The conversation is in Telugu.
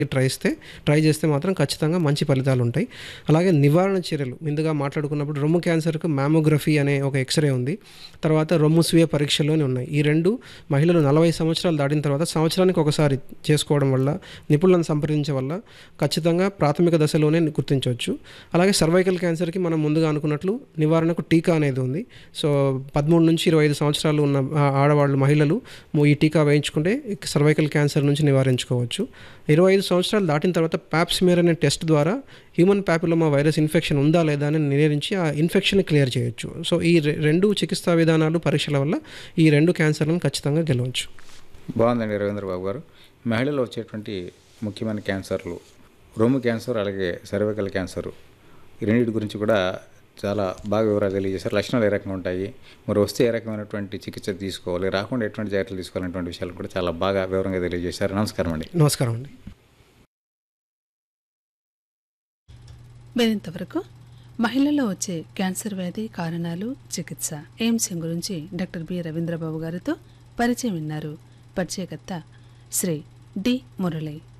ట్రై చేస్తే ట్రై చేస్తే మాత్రం ఖచ్చితంగా మంచి ఫలితాలు ఉంటాయి అలాగే నివారణ చర్యలు ముందుగా మాట్లాడుకున్నప్పుడు రొమ్ము క్యాన్సర్కు మ్యామోగ్రఫీ అనే ఒక ఎక్స్రే ఉంది తర్వాత రొమ్ము స్వీయ పరీక్షలోనే ఉన్నాయి ఈ రెండు మహిళలు నలభై సంవత్సరాలు దాటిన తర్వాత సంవత్సరానికి ఒకసారి చేసుకోవడం వల్ల నిపుణులను సంప్రదించే వల్ల ఖచ్చితంగా ప్రాథమిక దశలోనే గుర్తించవచ్చు అలాగే సర్వైకల్ క్యాన్సర్కి మనం ముందుగా అనుకున్నట్లు నివారణకు టీకా అనేది ఉంది సో పదమూడు నుంచి ఇరవై ఐదు సంవత్సరాలు ఉన్న ఆ- ఆడవాళ్ళు మహిళలు ము- ఈ టీకా వేయించుకుంటే సర్వైకల్ క్యాన్సర్ నుంచి నివారించుకోవచ్చు ఇరవై ఐదు సంవత్సరాలు దాటిన తర్వాత ప్యాప్స్మియర్ అనే టెస్ట్ ద్వారా హ్యూమన్ ప్యాపిలోమా వైరస్ ఇన్ఫెక్షన్ ఉందా లేదా అని నిర్ణయించి ఆ ఇన్ఫెక్షన్ క్లియర్ చేయొచ్చు సో ఈ రె- రెండు చికిత్సా విధానాలు పరీక్షల వల్ల ఈ రెండు క్యాన్సర్లను ఖచ్చితంగా గెలవచ్చు బాగుందండి రవీంద్ర బాబు గారు మహిళల్లో వచ్చేటువంటి ముఖ్యమైన క్యాన్సర్లు రొమ్ము క్యాన్సర్ అలాగే సర్వికల్ క్యాన్సర్ ఈ రెండింటి గురించి కూడా చాలా బాగా వివరాలు తెలియజేశారు లక్షణాలు ఏ రకంగా ఉంటాయి మరి వస్తే ఏ రకమైనటువంటి చికిత్స తీసుకోవాలి రాకుండా ఎటువంటి జాగ్రత్తలు తీసుకోవాలనేటువంటి విషయాలు కూడా చాలా బాగా వివరంగా తెలియజేశారు నమస్కారం అండి నమస్కారం అండి మరింతవరకు మహిళల్లో వచ్చే క్యాన్సర్ వ్యాధి కారణాలు చికిత్స ఎయిమ్స్ గురించి డాక్టర్ బి రవీంద్రబాబు గారితో పరిచయం విన్నారు పరిచయకర్త శ్రీ డి మురళి